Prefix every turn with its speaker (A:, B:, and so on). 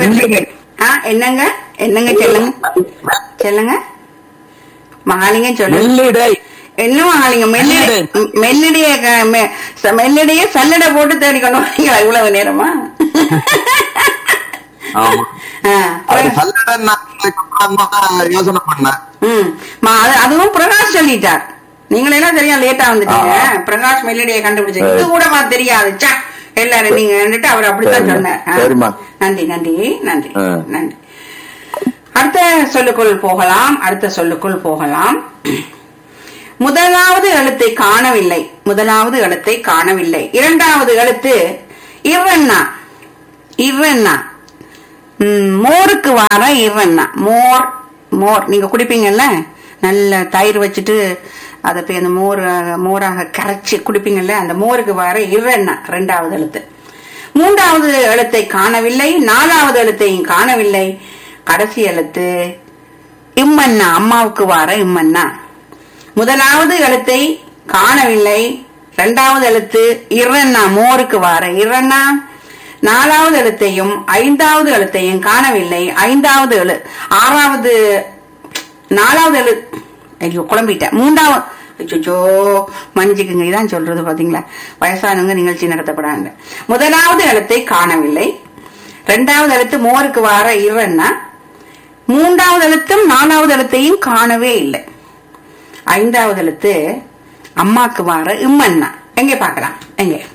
A: மெல்லிடை
B: ஆ என்னங்க என்னங்க சொல்லுங்க சொல்லுங்க மகாலிங்கம் சொல்லுங்க
C: மெல்லிடை
B: என்ன மகாலிங்க மெல்லிடை மெல்லிடைய க- மெ- ச- மெல்லிடைய சல்லடை போட்டு தேடி கொண்டு வரீங்களா இவ்வளவு நேரமா
C: ஆமா
B: ஆ,
C: அது சல்லடை நான் அதுக்கப்புறம் யோசனை பண்ணேன்
B: ம் மா, அது- அதுவும் பிரகாஷ் சொல்லிட்டார் நீங்களே எல்லாம் சரியா லேட்டா வந்துட்டீங்க பிரகாஷ் மெல்லிடைய கண்டுபிடிச்சீங்க இது கூட மா தெரியாது சா எல்லாரும் நீங்க வந்துட்டு அவர் அப்படித்தான்
C: சரிம்மா.
B: சொன்னார் ஆ.
C: சரிம்மா.
B: நன்றி நன்றி நன்றி
C: ஆ.
B: நன்றி அடுத்த சொல்லுக்குள் போகலாம் அடுத்த சொல்லுக்குள் போகலாம் முதலாவது எழுத்தை காணவில்லை முதலாவது எழுத்தை காணவில்லை இரண்டாவது எழுத்து இவண்ணா இவண்ணா ம், மோருக்கு வார இவண்ணா மோர் மோர் நீங்க குடிப்பீங்கல்ல நல்ல தயிர் வச்சுட்டு அதை போய் அந்த மோர் மோராக கரைச்சி குடிப்பீங்கல்ல அந்த மோருக்கு வார இவண்ணா ரெண்டாவது எழுத்து மூன்றாவது எழுத்தை காணவில்லை நாலாவது எழுத்தையும் காணவில்லை கடைசி எழுத்து இம்மன்னா அம்மாவுக்கு வார இம்மன்னா முதலாவது எழுத்தை காணவில்லை இரண்டாவது எழுத்து இரண்ணா மோருக்கு வார இரண்ணா நாலாவது எழுத்தையும் ஐந்தாவது எழுத்தையும் காணவில்லை ஐந்தாவது எழு ஆறாவது நாலாவது எழு ஐயோ குழம்பிட்டேன் மூன்றாவது அச்சோ மன்னிச்சுக்குங்க இதான் சொல்றது பாத்தீங்களா வயசானவங்க நிகழ்ச்சி நடத்தப்படாங்க முதலாவது எழுத்தை காணவில்லை இரண்டாவது எழுத்து மோருக்கு வார இரண்ணா மூன்றாவது எழுத்தும் நாலாவது எழுத்தையும் காணவே இல்லை ஐந்தாவது எழுத்து அம்மாக்கு வார இம்மன்னா எங்கே பார்க்கலாம் எங்கே